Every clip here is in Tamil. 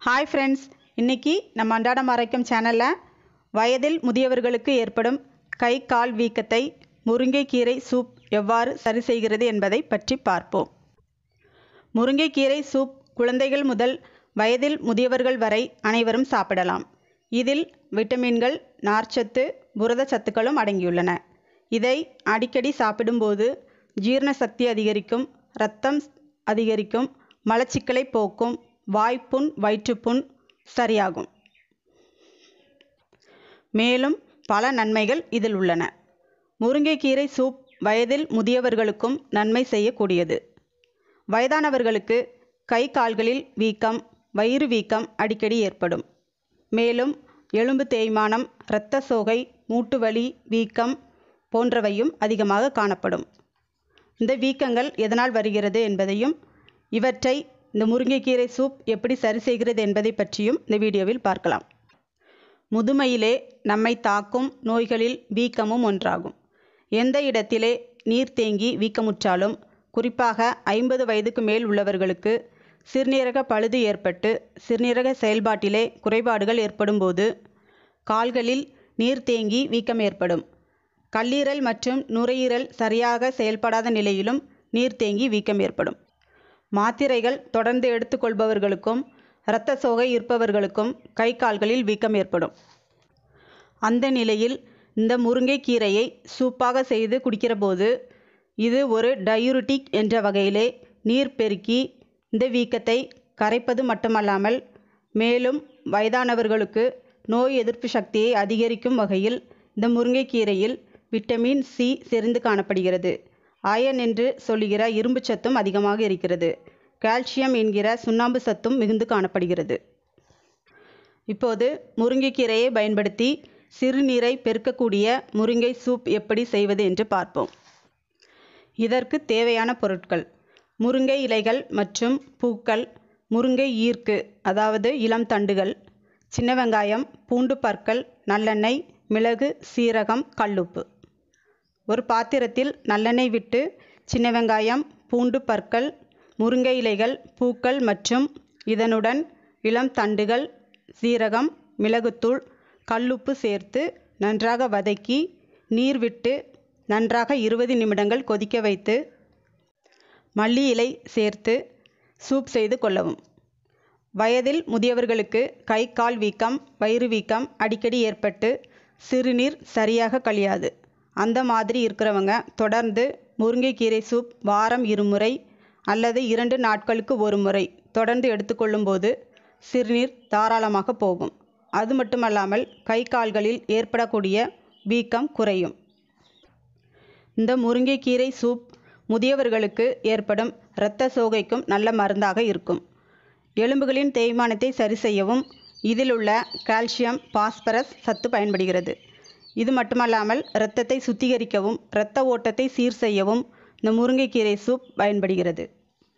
ஹாய் ஃப்ரெண்ட்ஸ் இன்னைக்கு நம்ம அன்றாடம் ஆரோக்கியம் சேனலில் வயதில் முதியவர்களுக்கு ஏற்படும் கை கால் வீக்கத்தை முருங்கைக்கீரை சூப் எவ்வாறு சரி செய்கிறது என்பதை பற்றி பார்ப்போம் முருங்கைக்கீரை சூப் குழந்தைகள் முதல் வயதில் முதியவர்கள் வரை அனைவரும் சாப்பிடலாம் இதில் விட்டமின்கள் நார்ச்சத்து புரத சத்துக்களும் அடங்கியுள்ளன இதை அடிக்கடி சாப்பிடும்போது ஜீரண சக்தி அதிகரிக்கும் இரத்தம் அதிகரிக்கும் மலச்சிக்கலை போக்கும் வாய்ப்புண் வயிற்றுப்புண் சரியாகும் மேலும் பல நன்மைகள் இதில் உள்ளன முருங்கைக்கீரை சூப் வயதில் முதியவர்களுக்கும் நன்மை செய்யக்கூடியது வயதானவர்களுக்கு கை கால்களில் வீக்கம் வயிறு வீக்கம் அடிக்கடி ஏற்படும் மேலும் எலும்பு தேய்மானம் இரத்த சோகை மூட்டு வலி வீக்கம் போன்றவையும் அதிகமாக காணப்படும் இந்த வீக்கங்கள் எதனால் வருகிறது என்பதையும் இவற்றை இந்த முருங்கைக்கீரை சூப் எப்படி சரி செய்கிறது என்பதை பற்றியும் இந்த வீடியோவில் பார்க்கலாம் முதுமையிலே நம்மை தாக்கும் நோய்களில் வீக்கமும் ஒன்றாகும் எந்த இடத்திலே நீர் தேங்கி வீக்கமுற்றாலும் குறிப்பாக ஐம்பது வயதுக்கு மேல் உள்ளவர்களுக்கு சிறுநீரக பழுது ஏற்பட்டு சிறுநீரக செயல்பாட்டிலே குறைபாடுகள் ஏற்படும்போது கால்களில் நீர் தேங்கி வீக்கம் ஏற்படும் கல்லீரல் மற்றும் நுரையீரல் சரியாக செயல்படாத நிலையிலும் நீர் தேங்கி வீக்கம் ஏற்படும் மாத்திரைகள் தொடர்ந்து எடுத்துக்கொள்பவர்களுக்கும் இரத்த சோகை இருப்பவர்களுக்கும் கை கால்களில் வீக்கம் ஏற்படும் அந்த நிலையில் இந்த முருங்கைக்கீரையை சூப்பாக செய்து குடிக்கிற போது இது ஒரு டயூரிட்டிக் என்ற வகையிலே நீர் பெருக்கி இந்த வீக்கத்தை கரைப்பது மட்டுமல்லாமல் மேலும் வயதானவர்களுக்கு நோய் எதிர்ப்பு சக்தியை அதிகரிக்கும் வகையில் இந்த முருங்கைக்கீரையில் விட்டமின் சி செறிந்து காணப்படுகிறது அயன் என்று சொல்லுகிற இரும்பு சத்தும் அதிகமாக இருக்கிறது கால்சியம் என்கிற சுண்ணாம்பு சத்தும் மிகுந்து காணப்படுகிறது இப்போது முருங்கைக்கீரையை பயன்படுத்தி சிறுநீரை பெருக்கக்கூடிய முருங்கை சூப் எப்படி செய்வது என்று பார்ப்போம் இதற்கு தேவையான பொருட்கள் முருங்கை இலைகள் மற்றும் பூக்கள் முருங்கை ஈர்க்கு அதாவது இளம் தண்டுகள் சின்ன வெங்காயம் பூண்டு பற்கள் நல்லெண்ணெய் மிளகு சீரகம் கல்லுப்பு ஒரு பாத்திரத்தில் நல்லெண்ணெய் விட்டு சின்ன வெங்காயம் பூண்டு பற்கள் முருங்கை இலைகள் பூக்கள் மற்றும் இதனுடன் இளம் தண்டுகள் சீரகம் மிளகுத்தூள் கல்லுப்பு சேர்த்து நன்றாக வதக்கி நீர் விட்டு நன்றாக இருபது நிமிடங்கள் கொதிக்க வைத்து மல்லி இலை சேர்த்து சூப் செய்து கொள்ளவும் வயதில் முதியவர்களுக்கு கை கால் வீக்கம் வயிறு வீக்கம் அடிக்கடி ஏற்பட்டு சிறுநீர் சரியாக கழியாது அந்த மாதிரி இருக்கிறவங்க தொடர்ந்து முருங்கைக்கீரை சூப் வாரம் இருமுறை அல்லது இரண்டு நாட்களுக்கு ஒரு முறை தொடர்ந்து எடுத்துக்கொள்ளும்போது சிறுநீர் தாராளமாக போகும் அது மட்டுமல்லாமல் கை கால்களில் ஏற்படக்கூடிய வீக்கம் குறையும் இந்த முருங்கைக்கீரை சூப் முதியவர்களுக்கு ஏற்படும் இரத்த சோகைக்கும் நல்ல மருந்தாக இருக்கும் எலும்புகளின் தேய்மானத்தை சரி செய்யவும் இதில் உள்ள கால்சியம் பாஸ்பரஸ் சத்து பயன்படுகிறது இது மட்டுமல்லாமல் இரத்தத்தை சுத்திகரிக்கவும் இரத்த ஓட்டத்தை சீர் செய்யவும் இந்த முருங்கைக்கீரை சூப் பயன்படுகிறது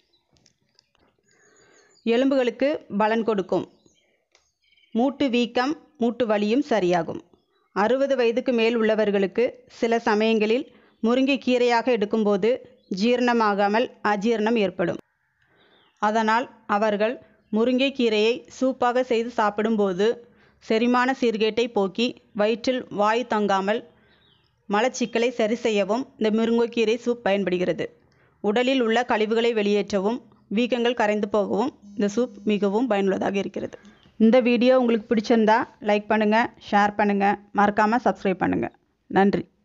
எலும்புகளுக்கு பலன் கொடுக்கும் மூட்டு வீக்கம் மூட்டு வலியும் சரியாகும் அறுபது வயதுக்கு மேல் உள்ளவர்களுக்கு சில சமயங்களில் முருங்கை கீரையாக எடுக்கும்போது ஜீரணமாகாமல் அஜீரணம் ஏற்படும் அதனால் அவர்கள் முருங்கை கீரையை சூப்பாக செய்து சாப்பிடும்போது செரிமான சீர்கேட்டை போக்கி வயிற்றில் வாயு தங்காமல் மலச்சிக்கலை சரி செய்யவும் இந்த முருங்கைக்கீரை சூப் பயன்படுகிறது உடலில் உள்ள கழிவுகளை வெளியேற்றவும் வீக்கங்கள் கரைந்து போகவும் இந்த சூப் மிகவும் பயனுள்ளதாக இருக்கிறது இந்த வீடியோ உங்களுக்கு பிடிச்சிருந்தா லைக் பண்ணுங்கள் ஷேர் பண்ணுங்கள் மறக்காமல் சப்ஸ்கிரைப் பண்ணுங்கள் நன்றி